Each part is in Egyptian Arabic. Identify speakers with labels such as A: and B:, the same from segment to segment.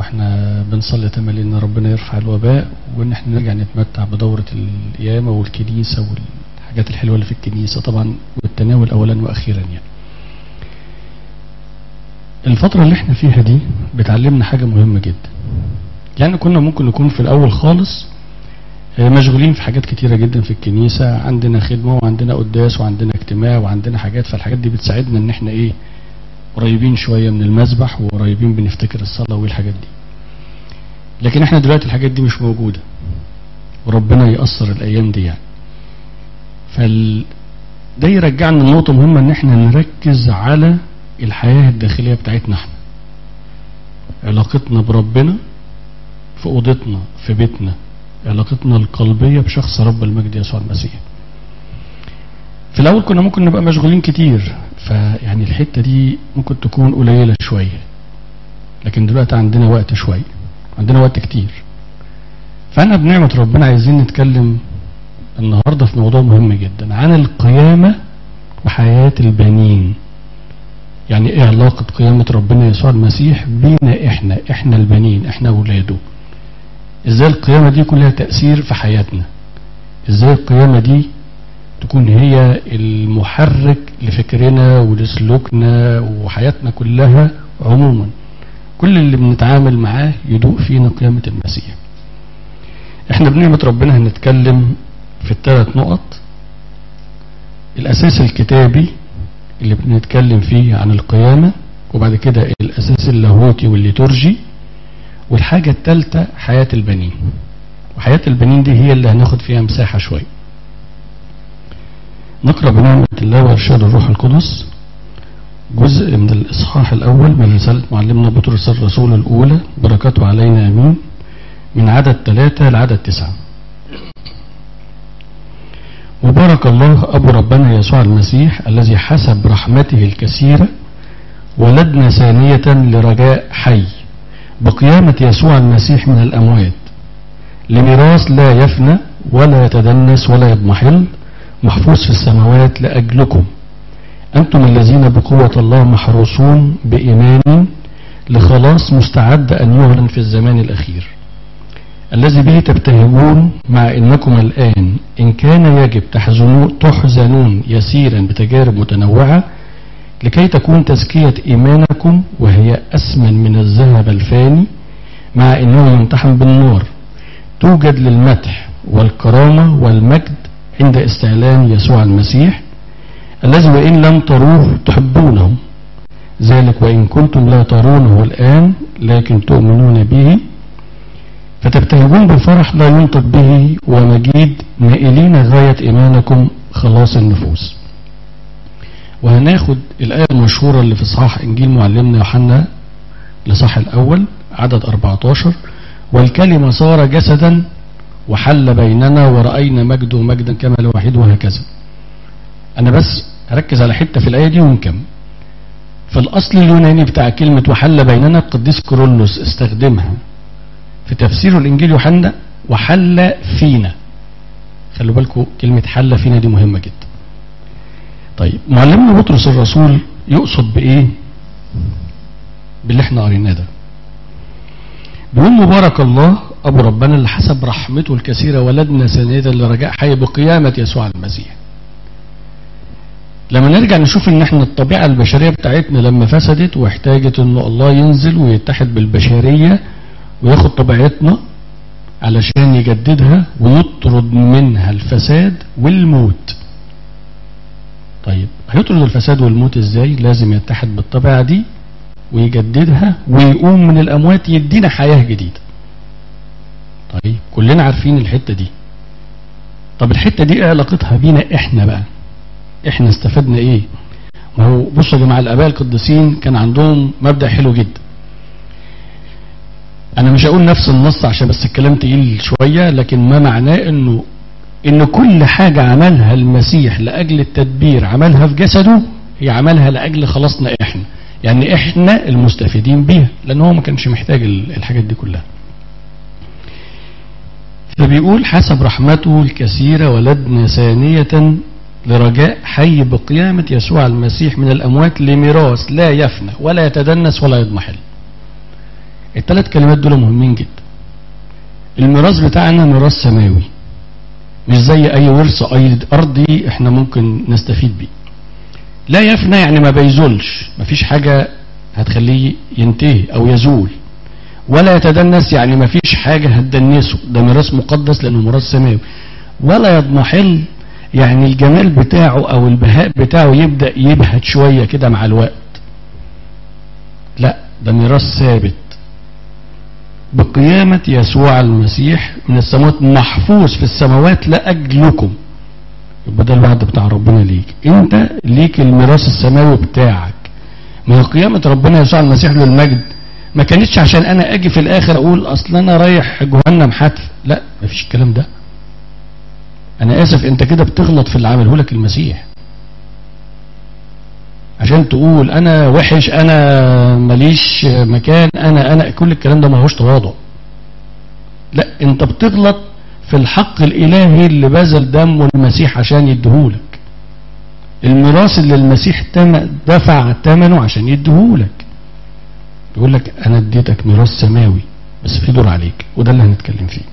A: واحنا بنصلي تملي ان ربنا يرفع الوباء وان احنا نرجع نتمتع بدورة القيامة والكنيسة والحاجات الحلوة اللي في الكنيسة طبعا والتناول اولا واخيرا يعني الفترة اللي احنا فيها دي بتعلمنا حاجة مهمة جدا يعني كنا ممكن نكون في الاول خالص مشغولين في حاجات كتيرة جدا في الكنيسة عندنا خدمة وعندنا قداس وعندنا اجتماع وعندنا حاجات فالحاجات دي بتساعدنا ان احنا ايه قريبين شوية من المسبح وقريبين بنفتكر الصلاة والحاجات دي لكن احنا دلوقتي الحاجات دي مش موجودة وربنا يأثر الايام دي يعني فال ده يرجعنا لنقطة مهمة ان احنا نركز على الحياة الداخلية بتاعتنا احنا علاقتنا بربنا في اوضتنا في بيتنا علاقتنا القلبية بشخص رب المجد يسوع المسيح في الأول كنا ممكن نبقى مشغولين كتير فيعني الحتة دي ممكن تكون قليلة شوية لكن دلوقتي عندنا وقت شوية عندنا وقت كتير فأنا بنعمة ربنا عايزين نتكلم النهاردة في موضوع مهم جدا عن القيامة وحياة البنين يعني ايه علاقة قيامة ربنا يسوع المسيح بينا احنا احنا البنين احنا اولاده ازاي القيامة دي كلها تأثير في حياتنا ازاي القيامة دي تكون هي المحرك لفكرنا ولسلوكنا وحياتنا كلها عموما كل اللي بنتعامل معاه يدوق فينا قيامة المسيح احنا بنعمة ربنا هنتكلم في الثلاث نقط الاساس الكتابي اللي بنتكلم فيه عن القيامة وبعد كده الاساس اللاهوتي والليتورجي والحاجة الثالثة حياة البنين وحياة البنين دي هي اللي هناخد فيها مساحة شوية نقرأ بنعمة الله وإرشاد الروح القدس جزء من الإصحاح الأول من رسالة معلمنا بطرس الرسول الأولى بركاته علينا أمين من عدد ثلاثة لعدد تسعة وبارك الله أبو ربنا يسوع المسيح الذي حسب رحمته الكثيرة ولدنا ثانية لرجاء حي بقيامة يسوع المسيح من الأموات لميراث لا يفنى ولا يتدنس ولا يضمحل محفوظ في السماوات لأجلكم أنتم الذين بقوة الله محروسون بإيمان لخلاص مستعد أن يعلن في الزمان الأخير الذي به تبتهجون مع إنكم الآن إن كان يجب تحزنون, تحزنون يسيرا بتجارب متنوعة لكي تكون تزكية إيمانكم وهي أسمن من الذهب الفاني مع أنه يمتحن بالنار توجد للمدح والكرامة والمجد عند استعلان يسوع المسيح الذي وإن لم تروه تحبونه ذلك وإن كنتم لا ترونه الآن لكن تؤمنون به فتبتهجون بفرح لا ينطق به ومجيد نائلين غاية إيمانكم خلاص النفوس وهناخد الآية المشهورة اللي في صحاح إنجيل معلمنا يوحنا لصح الأول عدد 14 والكلمة صار جسدا وحل بيننا ورأينا مجده مجدا كما لوحيد وهكذا أنا بس أركز على حتة في الآية دي ونكمل في الأصل اليوناني بتاع كلمة وحل بيننا القديس كورولوس استخدمها في تفسير الإنجيل يوحنا وحل فينا خلوا بالكم كلمة حل فينا دي مهمة جدا طيب معلمنا بطرس الرسول يقصد بإيه باللي احنا قريناه ده بيقول مبارك الله أبو ربنا اللي حسب رحمته الكثيرة ولدنا سنيدا لرجاء حي بقيامة يسوع المسيح لما نرجع نشوف ان احنا الطبيعة البشرية بتاعتنا لما فسدت واحتاجت ان الله ينزل ويتحد بالبشرية وياخد طبيعتنا علشان يجددها ويطرد منها الفساد والموت طيب هيطرد الفساد والموت ازاي لازم يتحد بالطبيعة دي ويجددها ويقوم من الاموات يدينا حياة جديدة طيب كلنا عارفين الحتة دي طب الحتة دي ايه علاقتها بينا احنا بقى احنا استفدنا ايه ما هو بصوا يا جماعه الاباء القديسين كان عندهم مبدا حلو جدا انا مش هقول نفس النص عشان بس الكلام تقيل شويه لكن ما معناه انه ان كل حاجه عملها المسيح لاجل التدبير عملها في جسده هي عملها لاجل خلاصنا احنا يعني احنا المستفيدين بيها لان هو ما كانش محتاج الحاجات دي كلها فبيقول حسب رحمته الكثيرة ولدنا ثانية لرجاء حي بقيامة يسوع المسيح من الأموات لميراث لا يفنى ولا يتدنس ولا يضمحل الثلاث كلمات دول مهمين جدا الميراث بتاعنا ميراث سماوي مش زي اي ورث اي ارضي احنا ممكن نستفيد بيه لا يفنى يعني ما بيزولش مفيش حاجة هتخليه ينتهي او يزول ولا يتدنس يعني مفيش حاجة هتدنسه ده ميراث مقدس لانه ميراث سماوي ولا يضمحل يعني الجمال بتاعه او البهاء بتاعه يبدأ يبهت شوية كده مع الوقت لا ده ميراث ثابت بقيامة يسوع المسيح من السماوات محفوظ في السماوات لأجلكم يبقى ده الوعد بتاع ربنا ليك انت ليك الميراث السماوي بتاعك من قيامة ربنا يسوع المسيح له المجد ما كانتش عشان انا اجي في الاخر اقول اصل انا رايح جهنم حتف لا مفيش الكلام ده انا اسف انت كده بتغلط في اللي عمله لك المسيح عشان تقول انا وحش انا ماليش مكان انا انا كل الكلام ده ما هوش تواضع لا انت بتغلط في الحق الالهي اللي بذل دمه المسيح عشان يديهولك الميراث اللي المسيح تم دفع ثمنه عشان يديهولك يقول لك انا اديتك ميراث سماوي بس في دور عليك وده اللي هنتكلم فيه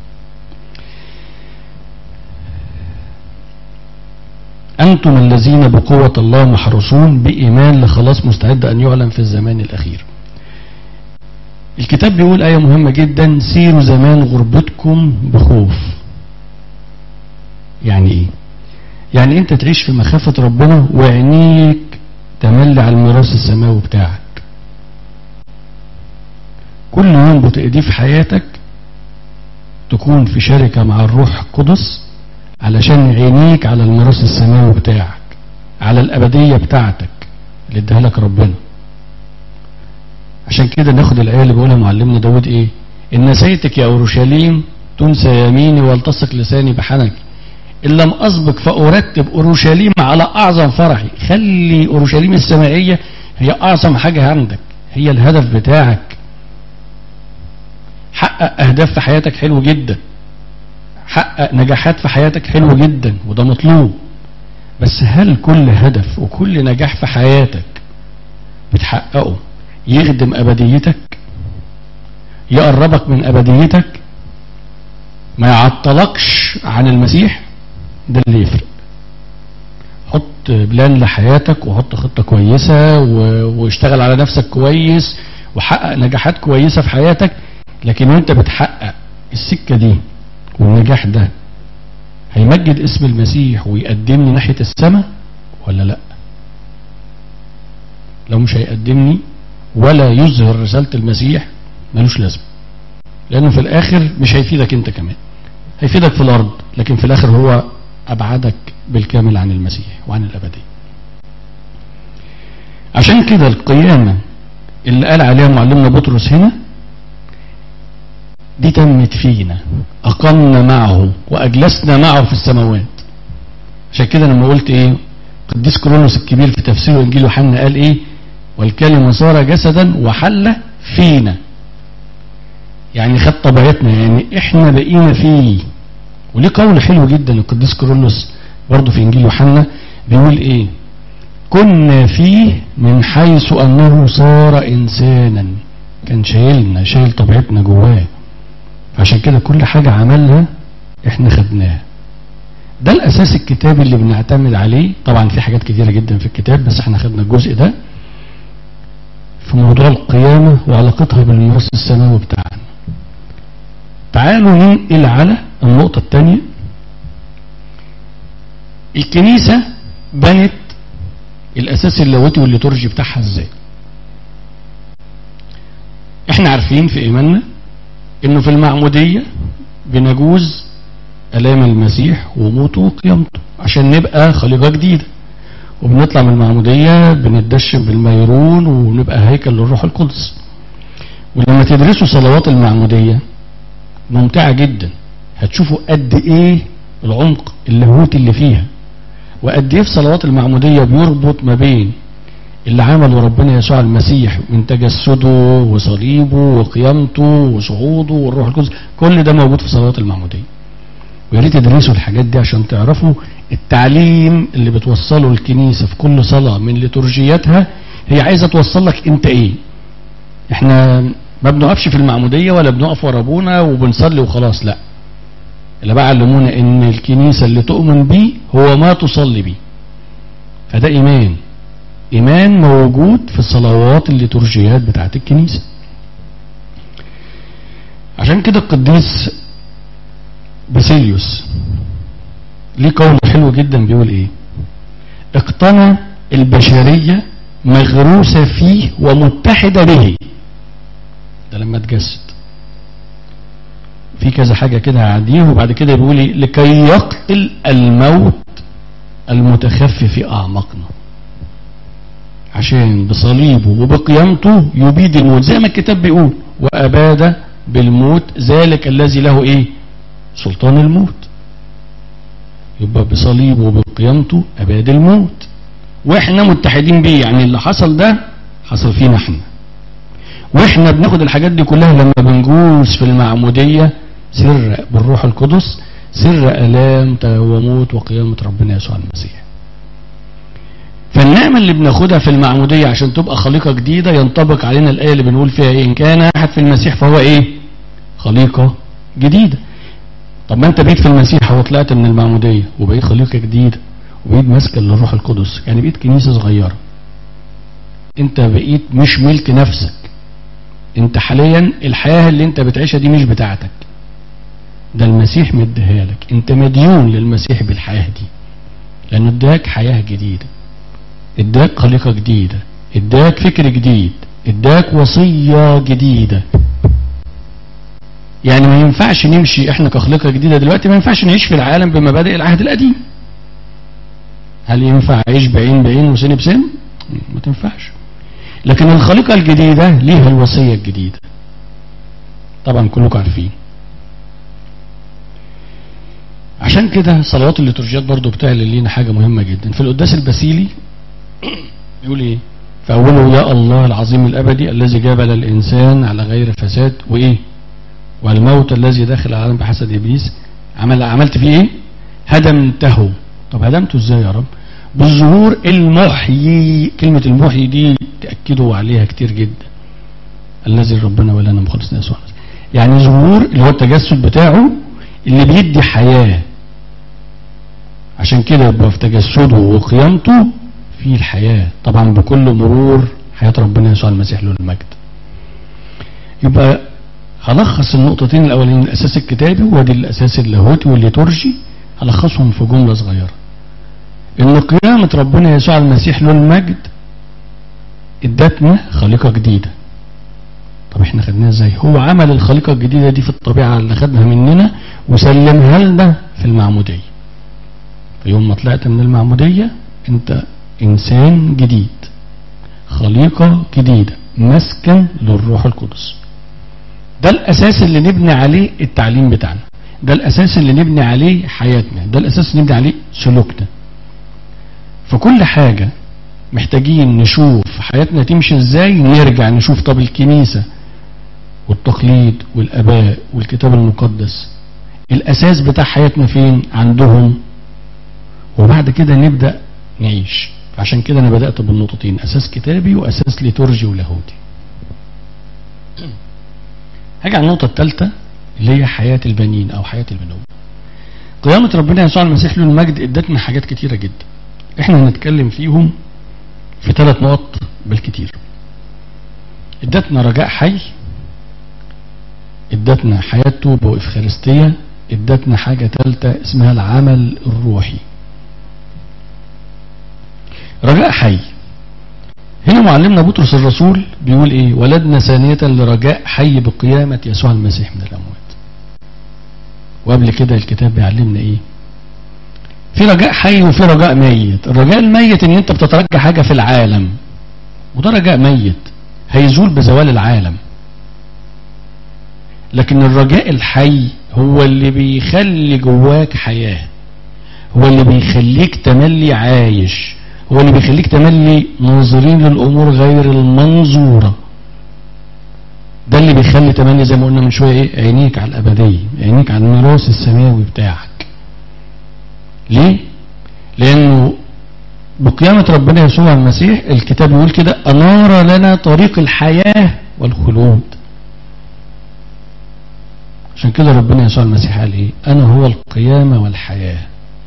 A: أنتم الذين بقوة الله محرسون بإيمان لخلاص مستعد أن يعلن في الزمان الأخير الكتاب بيقول آية مهمة جدا سيروا زمان غربتكم بخوف يعني إيه يعني أنت تعيش في مخافة ربنا وعينيك تملي على الميراث السماوي بتاعك كل يوم بتقضيه في حياتك تكون في شركة مع الروح القدس علشان عينيك على الميراث السماوي بتاعك على الأبدية بتاعتك اللي اداها لك ربنا عشان كده ناخد الآية اللي بيقولها معلمنا داود إيه إن نسيتك يا أورشليم تنسى يميني والتصق لساني بحنك إن لم أسبق فأرتب أورشليم على أعظم فرحي خلي أورشليم السمائية هي أعظم حاجة عندك هي الهدف بتاعك حقق أهداف في حياتك حلو جدا حقق نجاحات في حياتك حلو جدا وده مطلوب بس هل كل هدف وكل نجاح في حياتك بتحققه يخدم أبديتك يقربك من أبديتك ما يعطلكش عن المسيح ده اللي يفرق حط بلان لحياتك وحط خطة كويسة واشتغل على نفسك كويس وحقق نجاحات كويسة في حياتك لكن وانت بتحقق السكة دي والنجاح ده هيمجد اسم المسيح ويقدمني ناحية السماء ولا لا لو مش هيقدمني ولا يظهر رسالة المسيح ملوش لازمة لأنه في الآخر مش هيفيدك أنت كمان هيفيدك في الأرض لكن في الآخر هو أبعدك بالكامل عن المسيح وعن الأبدية عشان كده القيامة اللي قال عليها معلمنا بطرس هنا دي تمت فينا أقمنا معه وأجلسنا معه في السماوات عشان كده لما قلت إيه قديس كرونوس الكبير في تفسير إنجيل يوحنا قال إيه والكلمة صار جسدا وحل فينا يعني خد طبيعتنا يعني إحنا بقينا فيه وليه قول حلو جدا القديس كرونوس برضه في إنجيل يوحنا بيقول إيه كنا فيه من حيث أنه صار إنسانا كان شايلنا شايل طبيعتنا جواه عشان كده كل حاجة عملها احنا خدناها ده الاساس الكتابي اللي بنعتمد عليه طبعا في حاجات كتيرة جدا في الكتاب بس احنا خدنا الجزء ده في موضوع القيامة وعلاقتها بالميراث السماوي بتاعنا تعالوا ننقل على النقطة الثانية الكنيسة بنت الاساس اللاهوتي والليتورجي بتاعها ازاي احنا عارفين في ايماننا انه في المعمودية بنجوز الام المسيح وموته وقيامته عشان نبقى خليقة جديدة وبنطلع من المعمودية بنتدشم بالميرون ونبقى هيكل للروح القدس ولما تدرسوا صلوات المعمودية ممتعة جدا هتشوفوا قد ايه العمق اللاهوتي اللي فيها وقد ايه في صلوات المعمودية بيربط ما بين اللي عمله ربنا يسوع المسيح من تجسده وصليبه وقيامته وصعوده والروح القدس كل ده موجود في صلوات المعمودية ويا ريت تدرسوا الحاجات دي عشان تعرفوا التعليم اللي بتوصله الكنيسة في كل صلاة من لتورجياتها هي عايزة توصل لك انت ايه احنا ما بنقفش في المعمودية ولا بنقف ورا ابونا وبنصلي وخلاص لا اللي بقى علمونا ان الكنيسة اللي تؤمن بيه هو ما تصلي بيه فده ايمان ايمان موجود في الصلوات الليتورجيات بتاعت الكنيسة عشان كده القديس باسيليوس ليه قول حلو جدا بيقول ايه اقتنى البشرية مغروسة فيه ومتحدة به ده لما اتجسد في كذا حاجة كده هعديه وبعد كده بيقول ايه لكي يقتل الموت المتخفي في أعماقنا عشان بصليبه وبقيامته يبيد الموت زي ما الكتاب بيقول وأباد بالموت ذلك الذي له ايه سلطان الموت يبقى بصليبه وبقيامته أباد الموت واحنا متحدين بيه يعني اللي حصل ده حصل فينا احنا واحنا بناخد الحاجات دي كلها لما بنجوز في المعمودية سر بالروح القدس سر ألام وموت وقيامة ربنا يسوع المسيح فالنعمة اللي بناخدها في المعمودية عشان تبقى خليقة جديدة ينطبق علينا الآية اللي بنقول فيها إيه إن كان أحد في المسيح فهو إيه خليقة جديدة طب ما أنت بقيت في المسيح وطلعت من المعمودية وبقيت خليقة جديدة وبقيت ماسكة للروح القدس يعني بقيت كنيسة صغيرة أنت بقيت مش ملك نفسك أنت حاليا الحياة اللي أنت بتعيشها دي مش بتاعتك ده المسيح مديها لك أنت مديون للمسيح بالحياة دي لأنه اداك حياة جديدة اداك خليقة جديدة اداك فكر جديد اداك وصية جديدة يعني ما ينفعش نمشي احنا كخليقة جديدة دلوقتي ما ينفعش نعيش في العالم بمبادئ العهد القديم هل ينفع اعيش بعين بعين وسن بسن ما تنفعش لكن الخليقة الجديدة ليها الوصية الجديدة طبعا كلكم عارفين عشان كده صلوات الليتورجيات برضو بتعلن لينا حاجة مهمة جدا في القداس البسيلي يقول ايه فأوله يا الله العظيم الأبدي الذي جبل الإنسان على غير فساد وإيه والموت الذي داخل العالم بحسد إبليس عمل عملت فيه إيه هدمته طب هدمته إزاي يا رب بالظهور المحيي كلمة المحيي دي تأكدوا عليها كتير جدا الذي ربنا ولنا مخلصنا يسوع يعني ظهور اللي هو التجسد بتاعه اللي بيدي حياة عشان كده يبقى في تجسده وقيامته في الحياة طبعا بكل مرور حياة ربنا يسوع المسيح له المجد يبقى هلخص النقطتين الأولين الأساس الكتابي وادي الأساس اللاهوتي والليتورجي هلخصهم في جملة صغيرة إن قيامة ربنا يسوع المسيح له المجد ادتنا خليقة جديدة طب احنا خدناها ازاي هو عمل الخليقة الجديدة دي في الطبيعة اللي خدها مننا وسلمها لنا في المعمودية في يوم ما طلعت من المعمودية انت انسان جديد خليقة جديدة مسكن للروح القدس ده الاساس اللي نبني عليه التعليم بتاعنا ده الاساس اللي نبني عليه حياتنا ده الاساس اللي نبني عليه سلوكنا فكل حاجة محتاجين نشوف حياتنا تمشي ازاي نرجع نشوف طب الكنيسة والتقليد والاباء والكتاب المقدس الاساس بتاع حياتنا فين عندهم وبعد كده نبدأ نعيش عشان كده انا بدأت بالنقطتين اساس كتابي واساس ليتورجي ولاهوتي هاجي على النقطة الثالثة اللي هي حياة البنين او حياة البنوة قيامة ربنا يسوع المسيح له المجد ادتنا حاجات كتيرة جدا احنا هنتكلم فيهم في ثلاث نقط بالكتير ادتنا رجاء حي ادتنا حياة توبة وإفخارستية ادتنا حاجة ثالثة اسمها العمل الروحي رجاء حي هنا معلمنا بطرس الرسول بيقول ايه ولدنا ثانية لرجاء حي بقيامة يسوع المسيح من الأموات وقبل كده الكتاب بيعلمنا ايه في رجاء حي وفي رجاء ميت الرجاء الميت ان انت بتترجى حاجة في العالم وده رجاء ميت هيزول بزوال العالم لكن الرجاء الحي هو اللي بيخلي جواك حياة هو اللي بيخليك تملي عايش هو اللي بيخليك تملي ناظرين للأمور غير المنظورة ده اللي بيخلي تملي زي ما قلنا من شوية ايه عينيك على الأبدية عينيك على الميراث السماوي بتاعك ليه لأنه بقيامة ربنا يسوع المسيح الكتاب يقول كده أنار لنا طريق الحياة والخلود عشان كده ربنا يسوع المسيح قال ايه انا هو القيامة والحياة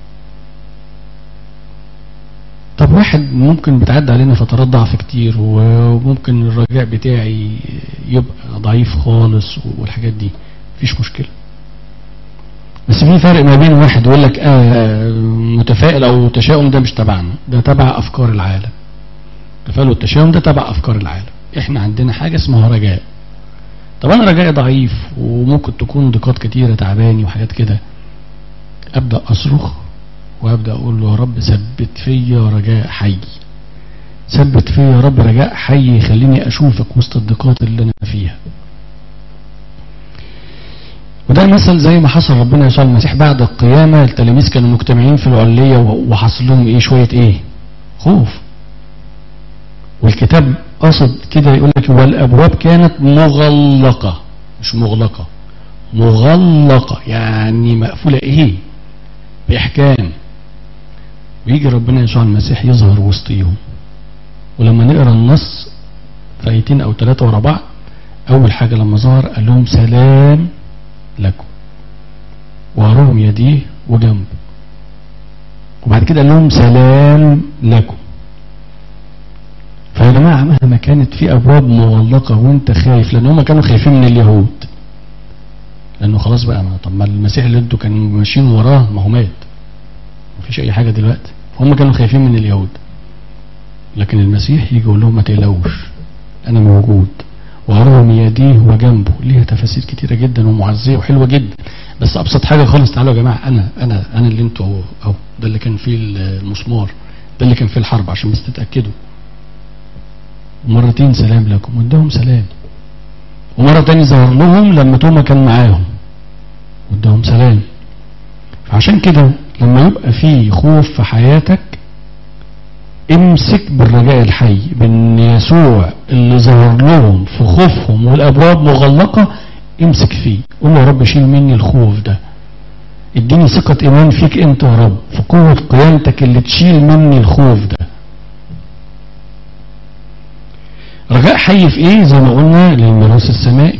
A: طب واحد ممكن بتعدي علينا فترات ضعف كتير وممكن الرجاء بتاعي يبقى ضعيف خالص والحاجات دي مفيش مشكلة بس في فرق ما بين واحد يقول لك آه متفائل او تشاؤم ده مش تبعنا ده تبع افكار العالم التفاؤل والتشاؤم ده تبع افكار العالم احنا عندنا حاجة اسمها رجاء طب انا رجائي ضعيف وممكن تكون ضيقات كتيرة تعباني وحاجات كده ابدأ اصرخ وابدأ اقول له يا رب ثبت فيا رجاء حي ثبت فيا يا رب رجاء حي يخليني اشوفك وسط الضيقات اللي انا فيها وده مثل زي ما حصل ربنا يسوع المسيح بعد القيامة التلاميذ كانوا مجتمعين في العلية وحصل لهم ايه شوية ايه خوف والكتاب قصد كده يقول لك والابواب كانت مغلقة مش مغلقة مغلقة يعني مقفولة ايه باحكام ويجي ربنا يسوع المسيح يظهر وسطيهم ولما نقرا النص في ايتين او ثلاثة ورا بعض اول حاجة لما ظهر قال لهم سلام لكم وراهم يديه وجنبه وبعد كده قال لهم سلام لكم فيا جماعة مهما كانت في أبواب مغلقة وأنت خايف لأن هم كانوا خايفين من اليهود لأنه خلاص بقى ما طب ما المسيح اللي انتوا كانوا ماشيين وراه ما هو مات مفيش أي حاجة دلوقتي هم كانوا خايفين من اليهود لكن المسيح يجي يقول لهم ما تقلقوش أنا موجود وراهم يديه وجنبه ليها تفاسير كتيرة جدا ومعزية وحلوة جدا بس أبسط حاجة خالص تعالوا يا جماعة أنا أنا أنا اللي انتوا أهو ده اللي كان فيه المسمار ده اللي كان فيه الحرب عشان بس تتأكدوا مرتين سلام لكم واداهم سلام ومرة تاني ظهر لهم لما توما كان معاهم واداهم سلام فعشان كده لما يبقى في خوف في حياتك امسك بالرجاء الحي بان يسوع اللي ظهر لهم في خوفهم والابواب مغلقة امسك فيه قول له يا رب شيل مني الخوف ده اديني ثقة ايمان فيك انت يا رب في قوة قيامتك اللي تشيل مني الخوف ده رجاء حي في ايه زي ما قلنا للميراث السمائي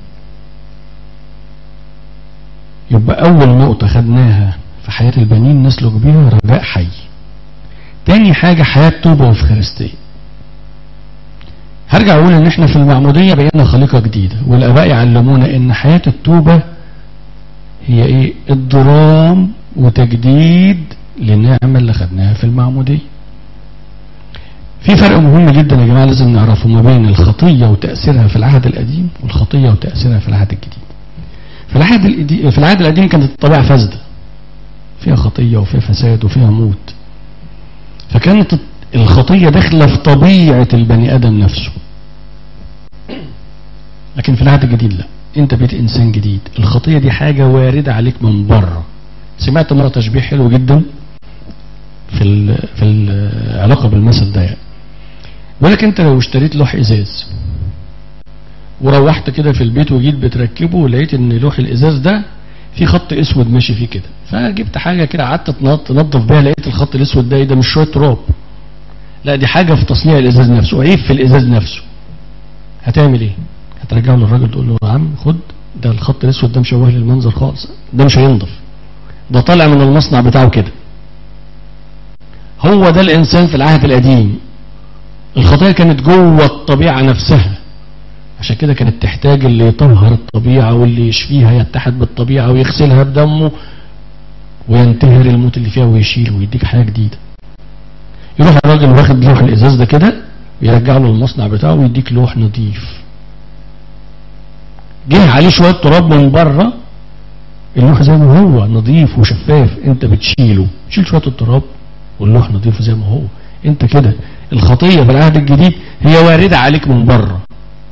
A: يبقى اول نقطة خدناها في حياة البنين نسلك بيها رجاء حي تاني حاجة حياة توبة وفخارستية هرجع اقول ان احنا في المعمودية بقينا خليقة جديدة والاباء يعلمونا ان حياة التوبة هي ايه الضرام وتجديد للنعمة اللي خدناها في المعمودية في فرق مهم جدا يا جماعة لازم نعرفه ما بين الخطية وتأثيرها في العهد القديم والخطية وتأثيرها في العهد الجديد في العهد القديم في العهد القديم كانت الطبيعة فاسدة فيها خطية وفيها فساد وفيها موت فكانت الخطية داخلة في طبيعة البني آدم نفسه لكن في العهد الجديد لا انت بقيت انسان جديد الخطية دي حاجة واردة عليك من بره سمعت مرة تشبيه حلو جدا في في العلاقة بالمثل ده يعني بيقول لك انت لو اشتريت لوح ازاز وروحت كده في البيت وجيت بتركبه ولقيت ان لوح الازاز ده في خط اسود ماشي فيه كده فجبت حاجه كده قعدت تنظف بيها لقيت الخط الاسود ده ايه ده مش شويه تراب لا دي حاجه في تصنيع الازاز نفسه عيب في الازاز نفسه هتعمل ايه هترجعه للراجل تقول له يا عم خد ده الخط الاسود ده مشوه لي المنظر خالص ده مش هينضف ده طالع من المصنع بتاعه كده هو ده الانسان في العهد القديم الخطايا كانت جوه الطبيعه نفسها عشان كده كانت تحتاج اللي يطهر الطبيعة واللي يشفيها يتحد بالطبيعة ويغسلها بدمه وينتهر الموت اللي فيها ويشيله ويديك حاجة جديدة يروح الراجل واخد لوح الازاز ده كده ويرجع له المصنع بتاعه ويديك لوح نظيف جه عليه شوية تراب من بره اللوح زي ما هو نظيف وشفاف انت بتشيله تشيل شوية التراب واللوح نظيف زي ما هو انت كده الخطية في العهد الجديد هي واردة عليك من بره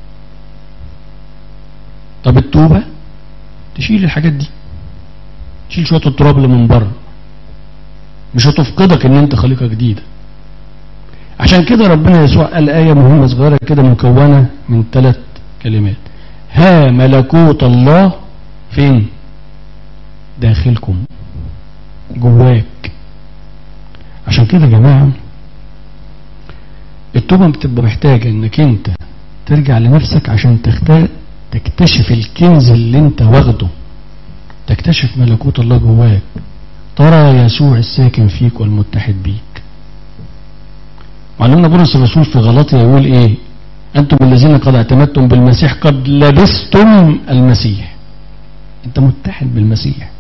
A: طب التوبة تشيل الحاجات دي تشيل شوية التراب اللي من بره مش هتفقدك ان انت خليقة جديدة عشان كده ربنا يسوع قال آية مهمة صغيرة كده مكونة من ثلاث كلمات ها ملكوت الله فين داخلكم جواك عشان كده يا جماعة التوبة بتبقى محتاجة انك انت ترجع لنفسك عشان تختار تكتشف الكنز اللي انت واخده تكتشف ملكوت الله جواك ترى يسوع الساكن فيك والمتحد بيك معلمنا بولس الرسول في غلطية يقول ايه انتم الذين قد اعتمدتم بالمسيح قد لبستم المسيح انت متحد بالمسيح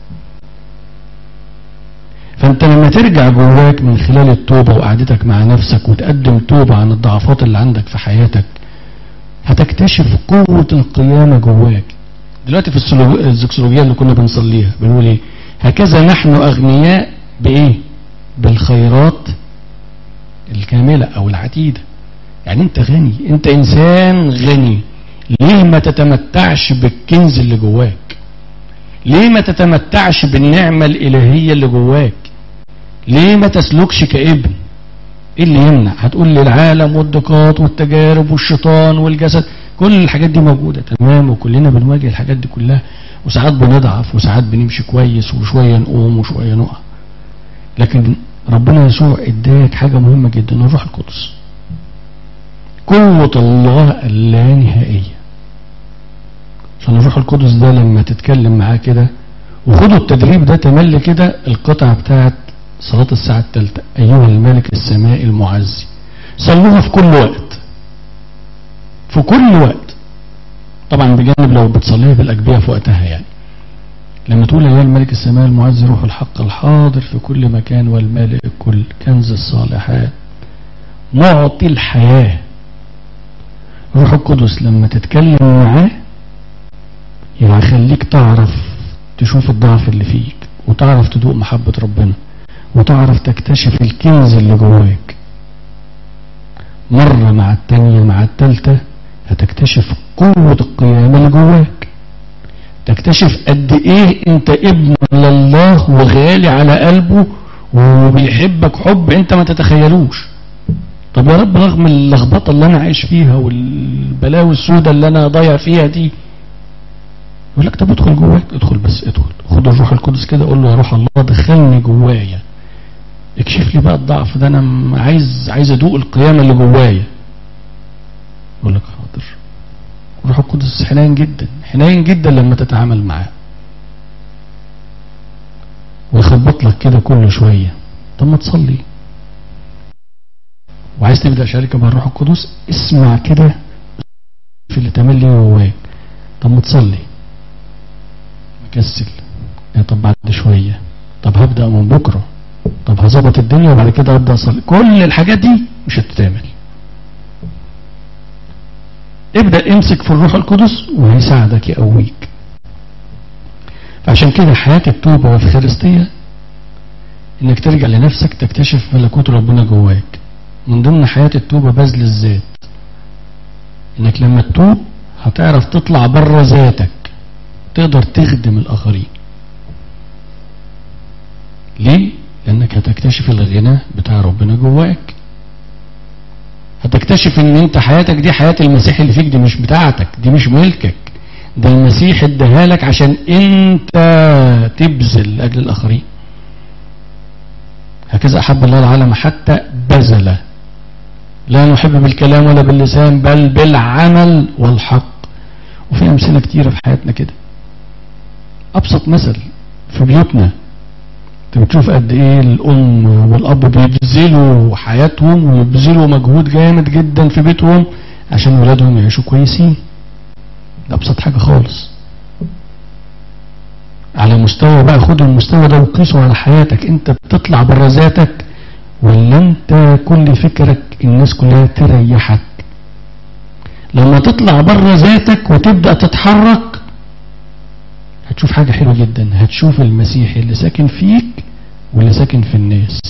A: فانت لما ترجع جواك من خلال التوبة وقعدتك مع نفسك وتقدم توبة عن الضعفات اللي عندك في حياتك هتكتشف قوة القيامة جواك دلوقتي في الزكسولوجية اللي كنا بنصليها بنقول ايه هكذا نحن اغنياء بايه بالخيرات الكاملة او العتيدة يعني انت غني انت انسان غني ليه ما تتمتعش بالكنز اللي جواك ليه ما تتمتعش بالنعمة الالهية اللي جواك ليه ما تسلكش كابن ايه اللي يمنع هتقول لي العالم والضيقات والتجارب والشيطان والجسد كل الحاجات دي موجودة تمام وكلنا بنواجه الحاجات دي كلها وساعات بنضعف وساعات بنمشي كويس وشوية نقوم وشوية نقع لكن ربنا يسوع اداك حاجة مهمة جدا الروح القدس قوة الله اللانهائية عشان الروح القدس ده لما تتكلم معاه كده وخدوا التدريب ده تملي كده القطعة بتاعت صلاة الساعة الثالثة أيها الملك السماء المعزي صلوها في كل وقت في كل وقت طبعا بجانب لو بتصليها بالأجبية في وقتها يعني لما تقول أيها الملك السماء المعزي روح الحق الحاضر في كل مكان والمالئ الكل كنز الصالحات معطي الحياة روح القدس لما تتكلم معاه يبقى يخليك تعرف تشوف الضعف اللي فيك وتعرف تدوق محبة ربنا وتعرف تكتشف الكنز اللي جواك مرة مع التانية مع التالتة هتكتشف قوة القيامة اللي جواك تكتشف قد ايه انت ابن لله وغالي على قلبه وبيحبك حب انت ما تتخيلوش طب يا رب رغم اللخبطة اللي انا عايش فيها والبلاوي السوداء اللي انا ضايع فيها دي يقول لك طب ادخل جواك ادخل بس ادخل خد الروح القدس كده قول له يا روح الله دخلني جوايا اكشف لي بقى الضعف ده انا عايز عايز ادوق القيامه اللي جوايا يقول لك حاضر الروح القدس حنين جدا حنين جدا لما تتعامل معاه ويخبط لك كده كل شويه طب ما تصلي وعايز تبدا شركه مع الروح القدس اسمع كده في اللي تملي جواك طب ما تصلي مكسل يا طب بعد شويه طب هبدا من بكره طب هظبط الدنيا وبعد كده ابدا اصلي كل الحاجات دي مش هتتعمل ابدا امسك في الروح القدس وهيساعدك يقويك فعشان كده حياه التوبه والفخارستيه انك ترجع لنفسك تكتشف ملكوت ربنا جواك من ضمن حياه التوبه بذل الذات انك لما تتوب هتعرف تطلع بره ذاتك تقدر تخدم الاخرين ليه لانك هتكتشف الغنى بتاع ربنا جواك هتكتشف ان انت حياتك دي حياة المسيح اللي فيك دي مش بتاعتك دي مش ملكك ده المسيح اداها لك عشان انت تبذل لاجل الاخرين هكذا احب الله العالم حتى بذل لا نحب بالكلام ولا باللسان بل بالعمل والحق وفي امثله كتيره في حياتنا كده ابسط مثل في بيوتنا انت بتشوف قد ايه الام والاب بيبذلوا حياتهم ويبذلوا مجهود جامد جدا في بيتهم عشان ولادهم يعيشوا كويسين ده ابسط حاجه خالص على مستوى بقى خد المستوى ده وقيسه على حياتك انت بتطلع بره ذاتك ولا انت كل فكرك الناس كلها تريحك لما تطلع بره ذاتك وتبدا تتحرك هتشوف حاجة حلوة جدا هتشوف المسيح اللي ساكن فيك واللي ساكن في الناس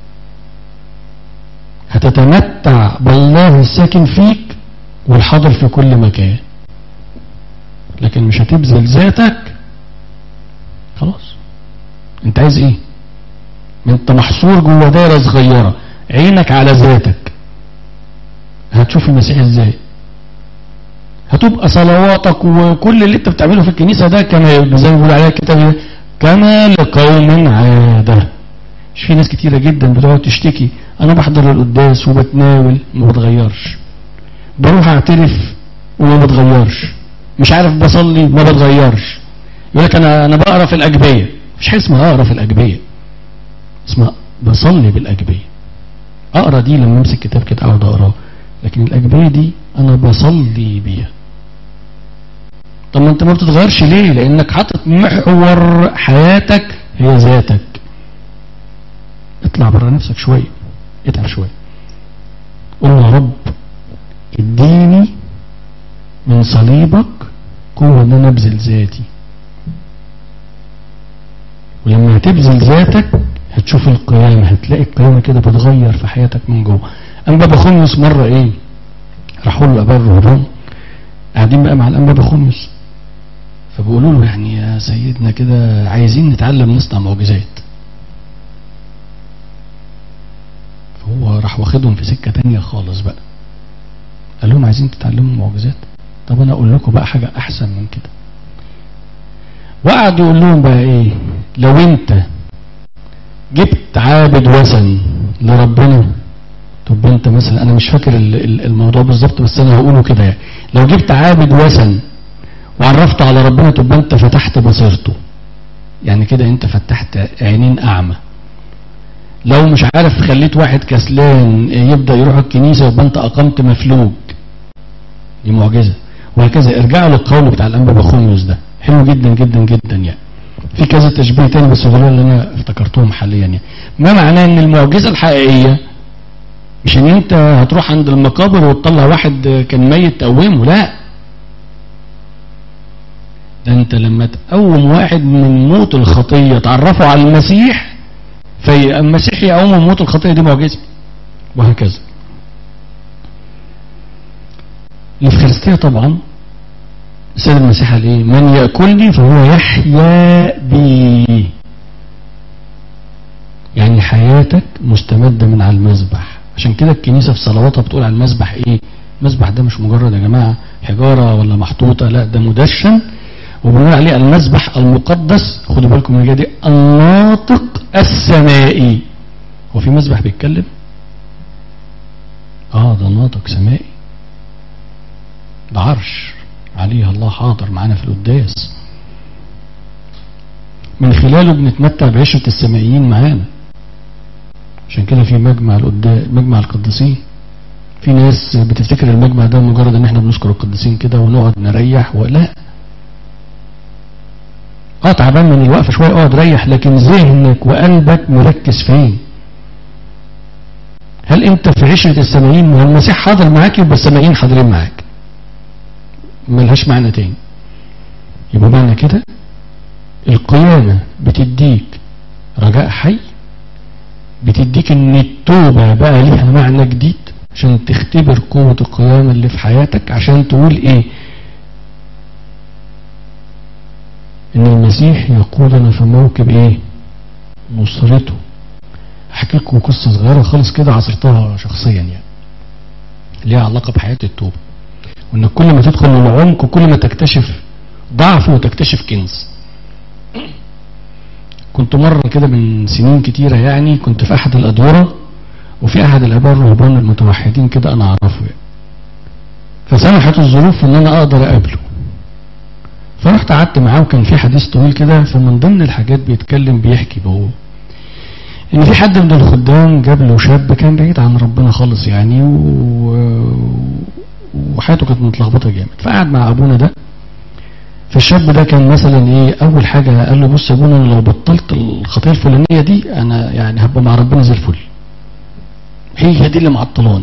A: هتتمتع بالله الساكن فيك والحاضر في كل مكان لكن مش هتبذل ذاتك خلاص انت عايز ايه انت محصور جوه دايره صغيره عينك على ذاتك هتشوف المسيح ازاي هتبقى صلواتك وكل اللي انت بتعمله في الكنيسه ده كما زي ما بيقول عليها الكتاب كما لقوم عاده مش في ناس كتيره جدا بتقعد تشتكي انا بحضر القداس وبتناول ما بتغيرش بروح اعترف وما بتغيرش مش عارف بصلي ما بتغيرش يقول لك انا انا بقرا في الاجبيه مفيش حاجه اسمها اقرا في الاجبيه اسمها بصلي بالاجبيه اقرا دي لما امسك كتاب كده اقعد اقراه لكن الاجبيه دي انا بصلي بيها طب ما انت ما بتتغيرش ليه لانك حاطط محور حياتك هي ذاتك اطلع بره نفسك شويه اتعب شويه قول يا رب اديني من صليبك قوة ان انا ابذل ذاتي ولما هتبذل ذاتك هتشوف القيامة هتلاقي القيامة كده بتغير في حياتك من جوه أنبا بخمس مرة إيه راحوا له أبا الرهبان قاعدين بقى مع الأنبا بخمس فبيقولوا له يعني يا سيدنا كده عايزين نتعلم نصنع معجزات فهو راح واخدهم في سكة تانية خالص بقى قال لهم عايزين تتعلموا معجزات طب انا اقول لكم بقى حاجة احسن من كده وقعد يقول لهم بقى ايه لو انت جبت عابد وثن لربنا طب انت مثلا انا مش فاكر الموضوع بالظبط بس انا هقوله كده يعني لو جبت عابد وثن وعرفته على ربنا تبقى انت فتحت بصيرته يعني كده انت فتحت عينين اعمى لو مش عارف خليت واحد كسلان يبدا يروح الكنيسه يبقى انت اقمت مفلوج دي معجزه وهكذا ارجعوا للقول بتاع الانبا بخوميوس ده حلو جدا جدا جدا يعني في كذا تشبيه تاني بس دول اللي انا افتكرتهم حاليا يعني ما معناه ان المعجزه الحقيقيه مش ان انت هتروح عند المقابر وتطلع واحد كان ميت تقومه لا ده انت لما تقوم واحد من موت الخطيه تعرفه على المسيح فالمسيح يقوم من موت الخطيه دي معجزه وهكذا الإفخارستية طبعا السيد المسيح قال ايه من يأكلني فهو يحيا بي يعني حياتك مستمدة من على المذبح عشان كده الكنيسة في صلواتها بتقول على المذبح ايه المذبح ده مش مجرد يا جماعة حجارة ولا محطوطة لا ده مدشن وبنقول عليه المذبح المقدس خدوا بالكم من دي الناطق السمائي هو في مذبح بيتكلم اه ده ناطق سمائي ده عرش عليه الله حاضر معانا في القداس من خلاله بنتمتع بعشرة السمائيين معانا عشان كده في مجمع القداس مجمع القديسين في ناس بتفتكر المجمع ده مجرد ان احنا بنذكر القديسين كده ونقعد نريح ولا اه تعبان من الوقفه شويه اقعد ريح لكن ذهنك وقلبك مركز فين هل انت في عشرة السمائين ما المسيح حاضر معاك يبقى السمائين حاضرين معاك ملهاش معنى تاني يبقى معنى كده القيامة بتديك رجاء حي بتديك ان التوبة بقى ليها معنى جديد عشان تختبر قوة القيامة اللي في حياتك عشان تقول ايه ان المسيح يقودنا في موكب ايه نصرته احكي لكم قصة صغيرة خالص كده عصرتها شخصيا يعني ليها علاقة بحياة التوبة وانك كل ما تدخل للعمق كل ما تكتشف ضعف وتكتشف كنز كنت مرة كده من سنين كتيرة يعني كنت في احد الادورة وفي احد الاباء الرهبان المتوحدين كده انا اعرفه يعني فسمحت الظروف ان انا اقدر اقابله فرحت قعدت معاه وكان في حديث طويل كده فمن ضمن الحاجات بيتكلم بيحكي بهو ان في حد من الخدام جاب له شاب كان بعيد عن ربنا خالص يعني و... وحياته كانت متلخبطه جامد فقعد مع ابونا ده فالشاب ده كان مثلا ايه اول حاجه قال له بص يا ابونا انا لو بطلت الخطيه الفلانيه دي انا يعني هبقى مع ربنا زي الفل هي دي اللي معطلاني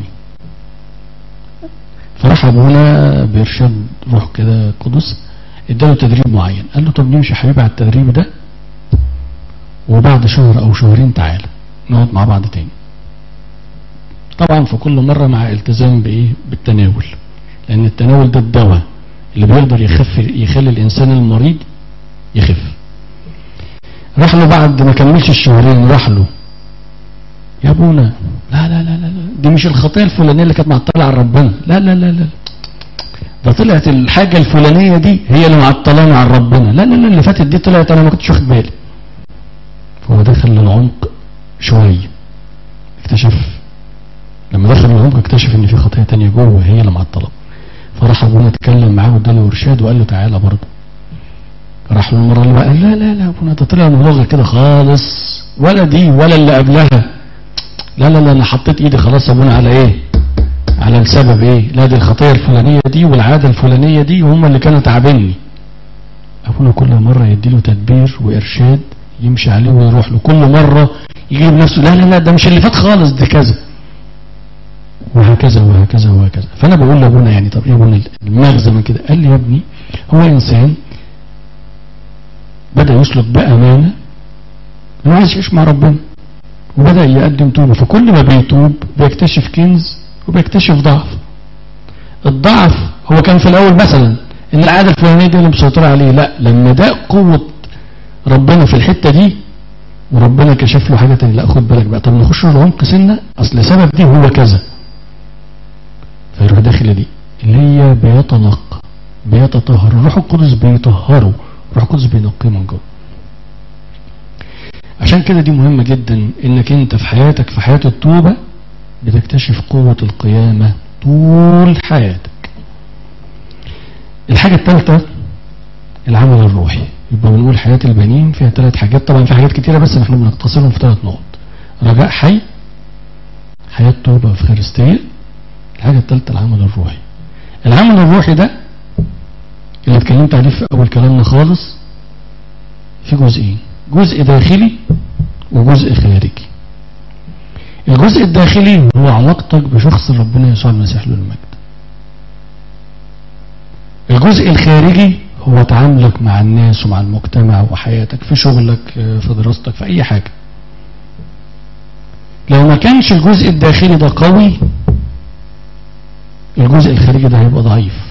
A: فراح ابونا بيرشد روح كده قدس اداله تدريب معين قال له طب نمشي يا حبيبي على التدريب ده وبعد شهر او شهرين تعالى نقعد مع بعض تاني طبعا في كل مرة مع التزام بايه بالتناول لان التناول ده الدواء اللي بيقدر يخف يخلي الانسان المريض يخف راح له بعد ما كملش الشهرين راح له يا ابونا لا لا لا لا دي مش الخطيه الفلانيه اللي كانت معطله على ربنا لا لا لا لا ده طلعت الحاجه الفلانيه دي هي اللي معطلاني عن ربنا لا لا لا اللي فاتت دي طلعت انا ما كنتش واخد بالي فهو دخل للعمق شويه اكتشف لما دخل العمق اكتشف ان في خطيه تانية جوه هي اللي معطله فراح ابونا اتكلم معاه واداله ارشاد وقال له تعالى برضه راح راح له المره اللي بقى قال لا لا لا ابونا ده طلع الموضوع كده خالص ولا دي ولا اللي قبلها لا لا لا انا حطيت ايدي خلاص ابونا على ايه على السبب ايه لا دي الخطيه الفلانيه دي والعاده الفلانيه دي وهم اللي كانوا تعبني ابونا كل مره يديله تدبير وارشاد يمشي عليه ويروح له كل مره يجيب نفسه لا لا لا ده مش اللي فات خالص ده كذا وهكذا وهكذا وهكذا فانا بقول لابونا يعني طب ايه ابونا المغزى من كده قال لي يا ابني هو انسان بدا يسلك بامانه انه عايز يعيش مع ربنا وبدا يقدم توبه فكل ما بيتوب بيكتشف كنز وبيكتشف ضعف الضعف هو كان في الاول مثلا ان العاده الفلانيه دي اللي مسيطره عليه لا لما ده قوه ربنا في الحته دي وربنا كشف له حاجه تانية لا خد بالك بقى طب نخش في العمق سنه اصل سبب دي هو كذا فيروح داخل دي اللي هي بيتنقى بيتطهر الروح القدس بيطهره الروح القدس بينقيه من جوه عشان كده دي مهمة جدا انك انت في حياتك في حياة التوبة بتكتشف قوة القيامة طول حياتك الحاجة الثالثة العمل الروحي يبقى بنقول حياة البنين فيها ثلاث حاجات طبعا في حاجات كتيرة بس احنا بنختصرهم في ثلاث نقط رجاء حي حياة توبة في خريستية الحاجة الثالثة العمل الروحي العمل الروحي ده اللي اتكلمت عليه في أول كلامنا خالص في جزئين جزء داخلي وجزء خارجي الجزء الداخلي هو علاقتك بشخص ربنا يسوع المسيح له المجد الجزء الخارجي هو تعاملك مع الناس ومع المجتمع وحياتك في شغلك في دراستك في أي حاجة لو ما كانش الجزء الداخلي ده قوي الجزء الخارجي ده هيبقى ضعيف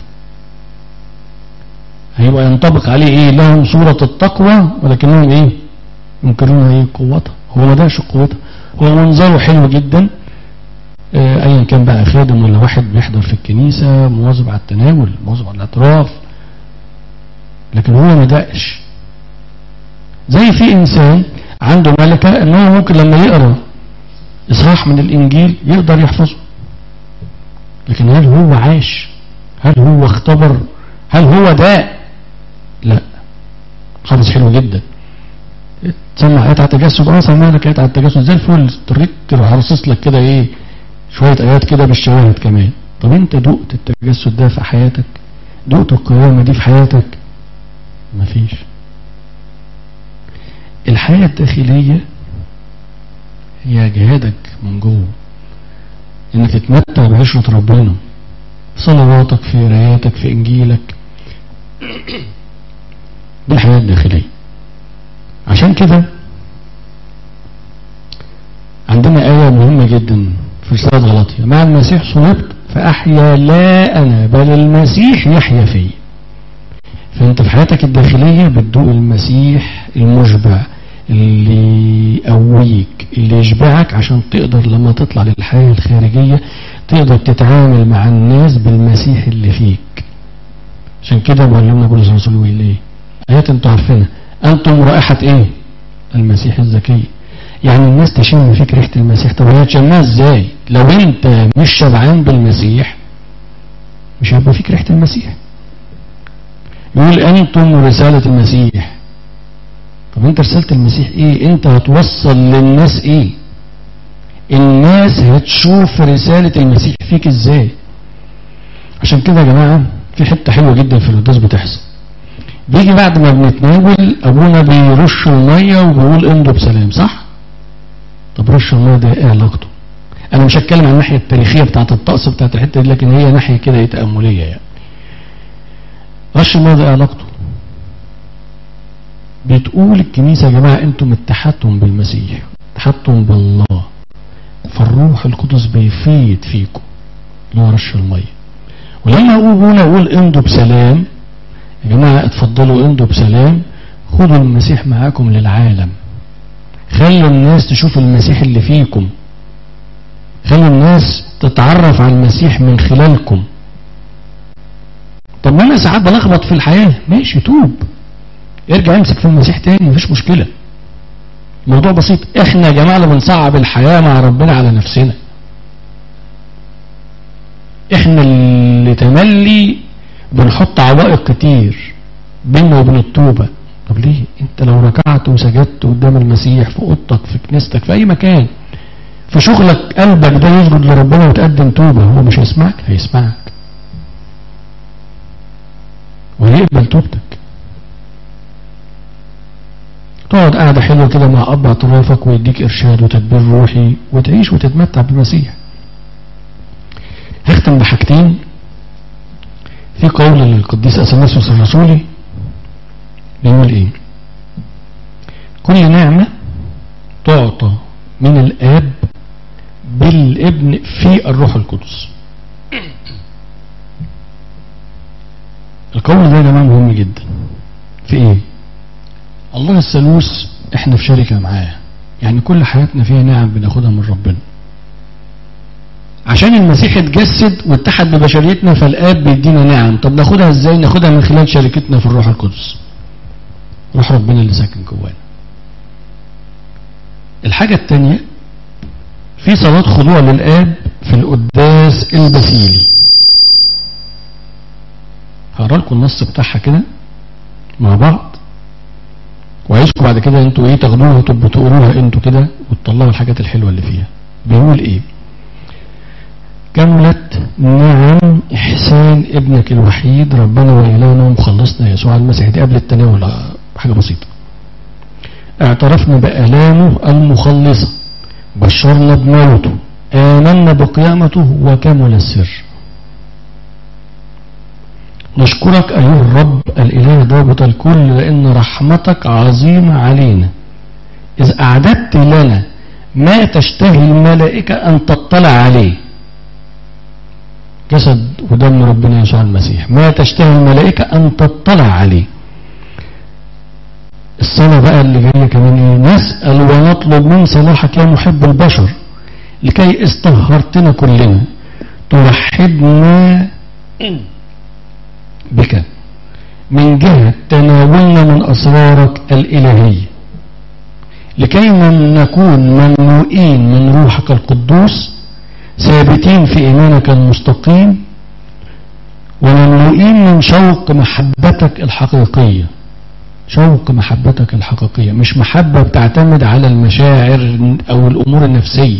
A: هيبقى ينطبق عليه ايه لهم صورة التقوى ولكنهم ايه ينكرون ايه قوتها هو ما داش قوتها هو منظره حلو جدا اه ايا كان بقى خادم ولا واحد بيحضر في الكنيسة مواظب على التناول مواظب على الاعتراف لكن هو ما دقش زي في انسان عنده ملكة ان هو ممكن لما يقرأ اصحاح من الانجيل يقدر يحفظه لكن هل هو عاش هل هو اختبر هل هو داء لا حافظ حلو جدا تسمع آيات على التجسد اه سمع لك آيات على التجسد زي الفل تريد تروح رصص لك كده ايه شوية آيات كده بالشواهد كمان طب انت دقت التجسد ده في حياتك دقت القيامة دي في حياتك مفيش الحياة الداخلية هي جهادك من جوه انك تتمتع بعشرة ربنا في صلواتك في قراياتك في انجيلك دي الحياة الداخلية عشان كده عندنا آية مهمة جدا في رسالة غلطية مع المسيح صلبت فأحيا لا أنا بل المسيح يحيا في فأنت في حياتك الداخلية بتدوق المسيح المشبع اللي يقويك اللي يشبعك عشان تقدر لما تطلع للحياة الخارجية تقدر تتعامل مع الناس بالمسيح اللي فيك عشان كده معلمنا بولس الرسول يقول ايه ايات انتوا عارفينها انتم رائحة ايه المسيح الزكي يعني الناس تشم فيك ريحة المسيح طب هي تشمها ازاي لو انت مش شبعان بالمسيح مش هيبقى فيك ريحة المسيح يقول انتم رسالة المسيح طب انت رسالة المسيح ايه انت هتوصل للناس ايه الناس هتشوف رسالة المسيح فيك ازاي عشان كده يا جماعة في حتة حلوة جدا في القداس بتحصل بيجي بعد ما بنتناول ابونا بيرش المية وبيقول امضوا بسلام صح طب رش المية ده ايه علاقته انا مش هتكلم عن الناحية التاريخية بتاعت الطقس بتاعت الحتة دي لكن هي ناحية كده ايه تأملية يعني رش المية ده ايه علاقته بتقول الكنيسة يا جماعة انتم اتحدتم بالمسيح اتحدتم بالله فالروح القدس بيفيد فيكم اللي هو رش المية ولما ابونا يقول امضوا بسلام يا جماعة اتفضلوا امضوا بسلام خدوا المسيح معاكم للعالم خلوا الناس تشوف المسيح اللي فيكم خلوا الناس تتعرف على المسيح من خلالكم طب ما انا ساعات بلخبط في الحياة ماشي توب ارجع امسك في المسيح تاني مفيش مشكلة موضوع بسيط احنا يا جماعة اللي بنصعب الحياة مع ربنا على نفسنا احنا اللي تملي بنحط عوائق كتير بيننا وبين التوبة طب ليه انت لو ركعت وسجدت قدام المسيح في اوضتك في كنيستك في اي مكان في شغلك قلبك ده يسجد لربنا وتقدم توبة هو مش هيسمعك هيسمعك وهيقبل توبتك تقعد قاعدة حلوة كده مع أب اعترافك ويديك إرشاد وتدبير روحي وتعيش وتتمتع بالمسيح هختم بحاجتين في قول للقديس أثناسيوس الرسولي بيقول إيه كل نعمة تعطى من الآب بالابن في الروح القدس القول ده يا جماعة مهم جدا في ايه الله الثالوث احنا في شركة معاه يعني كل حياتنا فيها نعم بناخدها من ربنا عشان المسيح اتجسد واتحد ببشريتنا فالآب بيدينا نعم طب ناخدها ازاي ناخدها من خلال شركتنا في الروح القدس روح ربنا اللي ساكن جوانا الحاجة التانية في صلاة خضوع للآب في القداس البسيلي هقرا لكم النص بتاعها كده مع بعض وعايزكم بعد كده انتوا ايه تاخدوها وتبقوا تقروها انتوا كده وتطلعوا الحاجات الحلوه اللي فيها بيقول ايه كملت نعم احسان ابنك الوحيد ربنا والهنا ومخلصنا يسوع المسيح دي قبل التناول حاجه بسيطه اعترفنا بآلامه المخلصة بشرنا بموته آمنا بقيامته وكمل السر نشكرك أيها الرب الإله ضابط الكل لأن رحمتك عظيمة علينا إذ أعددت لنا ما تشتهي الملائكة أن تطلع عليه جسد ودم ربنا يسوع المسيح ما تشتهي الملائكة أن تطلع عليه الصلاة بقى اللي جاية كمان ايه نسأل ونطلب من صلاحك يا محب البشر لكي استهرتنا كلنا توحدنا بك من جهة تناولنا من أسرارك الإلهية لكي من نكون مملوئين من روحك القدوس ثابتين في إيمانك المستقيم ومملوئين من شوق محبتك الحقيقية شوق محبتك الحقيقية مش محبة بتعتمد على المشاعر أو الأمور النفسية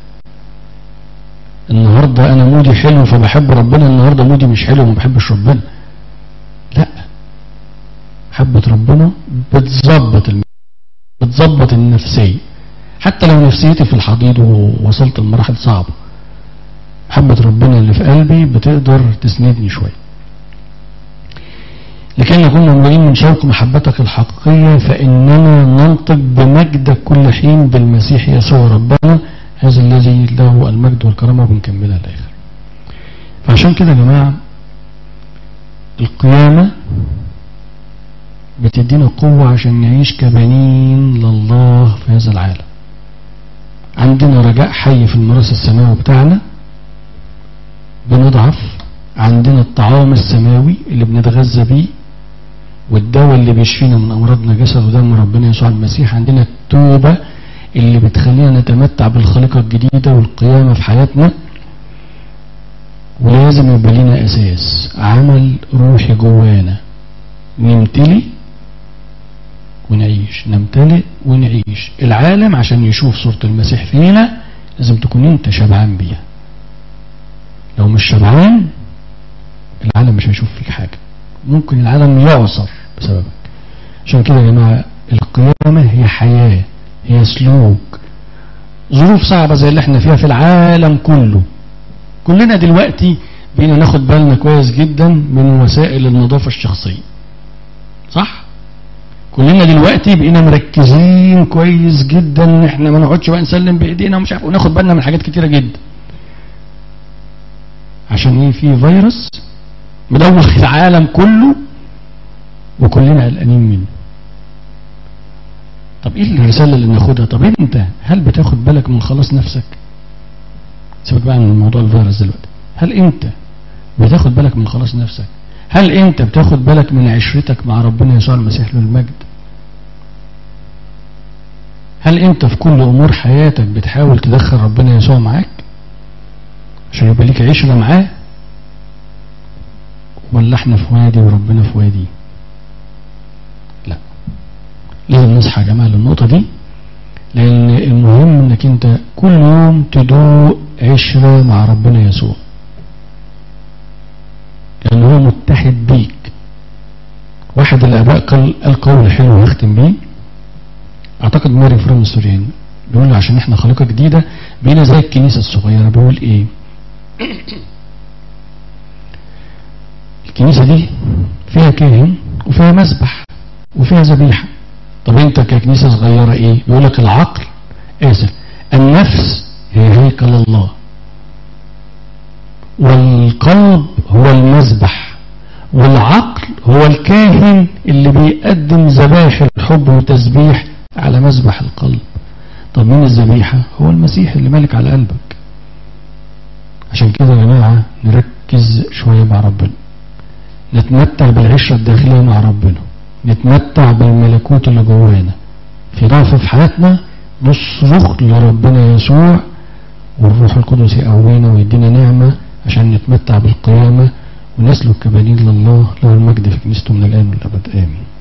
A: النهاردة أنا مودي حلو فبحب ربنا النهاردة مودي مش حلو وما بحبش ربنا لا محبة ربنا بتظبط الم... بتظبط النفسية حتى لو نفسيتي في الحضيض ووصلت لمراحل صعبة محبة ربنا اللي في قلبي بتقدر تسندني شوية لكي نكون مملوئين من شوق محبتك الحقيقية فإننا ننطق بمجدك كل حين بالمسيح يسوع ربنا هذا الذي له المجد والكرامة وبنكملها الآخر فعشان كده يا جماعة القيامة بتدينا قوة عشان نعيش كبنين لله في هذا العالم عندنا رجاء حي في الميراث السماوي بتاعنا بنضعف عندنا الطعام السماوي اللي بنتغذى بيه والدواء اللي بيشفينا من امراضنا جسد ودم ربنا يسوع المسيح عندنا التوبه اللي بتخلينا نتمتع بالخليقه الجديده والقيامه في حياتنا ولازم يبقى لنا اساس عمل روحي جوانا نمتلي ونعيش نمتلئ ونعيش العالم عشان يشوف صورة المسيح فينا لازم تكون انت شبعان بيها لو مش شبعان العالم مش هيشوف فيك حاجة ممكن العالم يعصر بسببك عشان كده يا جماعة القيامة هي حياة هي سلوك ظروف صعبة زي اللي احنا فيها في العالم كله كلنا دلوقتي بقينا ناخد بالنا كويس جدا من وسائل النظافة الشخصية صح كلنا دلوقتي بقينا مركزين كويس جدا ان احنا ما نقعدش بقى نسلم بايدينا ومش عارف وناخد بالنا من حاجات كتيره جدا عشان ايه في فيروس مدوخ العالم كله وكلنا قلقانين منه طب ايه الرساله اللي ناخدها طب انت هل بتاخد بالك من خلاص نفسك سيبك بقى من موضوع الفيروس دلوقتي هل انت بتاخد بالك من خلاص نفسك هل انت بتاخد بالك من عشرتك مع ربنا يسوع المسيح له المجد هل انت في كل امور حياتك بتحاول تدخل ربنا يسوع معاك عشان يبقى ليك عشرة معاه ولا احنا في وادي وربنا في وادي لا كل يوم تدوق عشرة مع ربنا يسوع لأن هو متحد بيك واحد الآباء قال قال قول حلو هختم بيه أعتقد ماري فرام السوريان بيقول له عشان احنا خليقة جديدة بينا زي الكنيسة الصغيرة بيقول ايه الكنيسة دي فيها كاهن وفيها مسبح وفيها ذبيحة طب انت ككنيسة صغيرة ايه يقول لك العقل اسف النفس هي هيكل الله والقلب هو المذبح والعقل هو الكاهن اللي بيقدم ذبائح الحب وتسبيح على مذبح القلب طب مين الذبيحة هو المسيح اللي مالك على قلبك عشان كده يا جماعة نركز شوية مع ربنا نتمتع بالعشرة الداخلية مع ربنا نتمتع بالملكوت اللي جوانا في ضعف في حياتنا نصرخ لربنا يسوع والروح القدس يقوينا ويدينا نعمة عشان نتمتع بالقيامة ونسلك كبنين لله له المجد في كنيسته من الآن والأبد آمين